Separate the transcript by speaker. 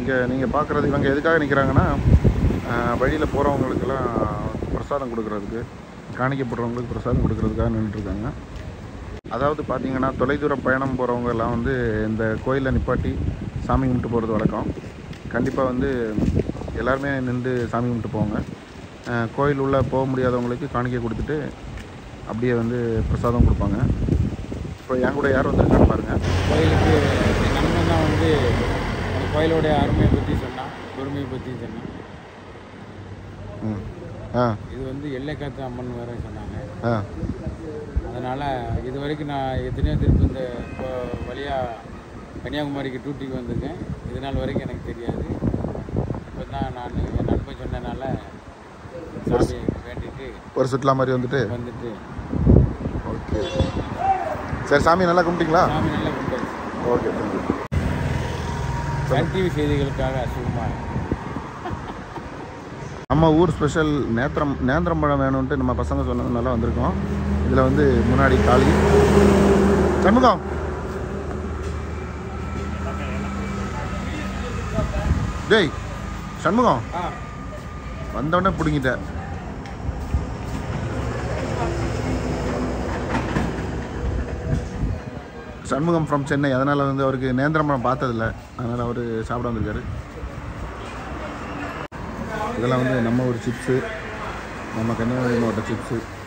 Speaker 1: இங்கே நீங்கள் பார்க்குறது இவங்க எதுக்காக நிற்கிறாங்கன்னா வழியில் போகிறவங்களுக்கெல்லாம் பிரசாதம் கொடுக்கறதுக்கு காணிக்கப்படுறவங்களுக்கு பிரசாதம் கொடுக்கறதுக்காக நின்றுட்டுருக்காங்க அதாவது பார்த்தீங்கன்னா தொலைதூர பயணம் போகிறவங்க எல்லாம் வந்து இந்த கோயிலில் நிப்பாட்டி சாமி கும்பிட்டு போகிறது வழக்கம் கண்டிப்பாக வந்து எல்லாருமே நின்று சாமி கும்பிட்டு போவாங்க அஹ் கோயில் உள்ளே போக முடியாதவங்களுக்கு காணிக்கை கொடுத்துட்டு அப்படியே வந்து பிரசாதம் கொடுப்பாங்க இப்போ என் கூட யார் வந்திருக்கான்னு பாருங்கள்
Speaker 2: கோயிலுக்கு என் நண்பன் தான் வந்து அந்த கோயிலோடைய அருமையை பற்றி சொன்னான் பெருமையை பற்றி சொன்னான்
Speaker 1: ம் ஆ
Speaker 2: இது வந்து எல்லைக்காத்து அம்மன் வேற சொன்னாங்க
Speaker 1: ஆ
Speaker 2: அதனால் இது வரைக்கும் நான் எத்தனையோ திருப்பி இந்த இப்போ வழியாக கன்னியாகுமரிக்கு டூட்டிக்கு வந்திருக்கேன் இது நாள் வரைக்கும் எனக்கு தெரியாது இப்போ தான் நான் என் நண்பன் சொன்னனால சாமியை வேண்டிட்டு
Speaker 1: ஒரு சுற்றுலா மாதிரி வந்துட்டு
Speaker 2: வந்துட்டு
Speaker 1: ஓகே சரி சாமி நல்லா கும்பிட்டீங்களா
Speaker 2: சாமி நல்லா கொண்டு
Speaker 1: ஓகே தேங்க்யூ
Speaker 2: சன் டிவி செய்திகளுக்காக அசுகுமார்
Speaker 1: நம்ம ஊர் ஸ்பெஷல் நேத்திரம் நேந்திரம்பழம் வேணும்ன்ட்டு நம்ம பசங்க சொன்னதுனால வந்திருக்கோம் இதில் வந்து முன்னாடி காளி சண்முகம் டேய் சண்முகம்
Speaker 2: ஆ
Speaker 1: வந்தோடனே பிடுங்கிட்ட சண்முகம் ஃப்ரம் சென்னை அதனால் வந்து அவருக்கு நேந்திரம்பழம் பார்த்ததில்ல அதனால் அவர் சாப்பிட வந்திருக்காரு இதெல்லாம் வந்து நம்ம ஒரு சிப்ஸு நம்ம கன்னியாகுமரி மாவட்ட சிப்ஸு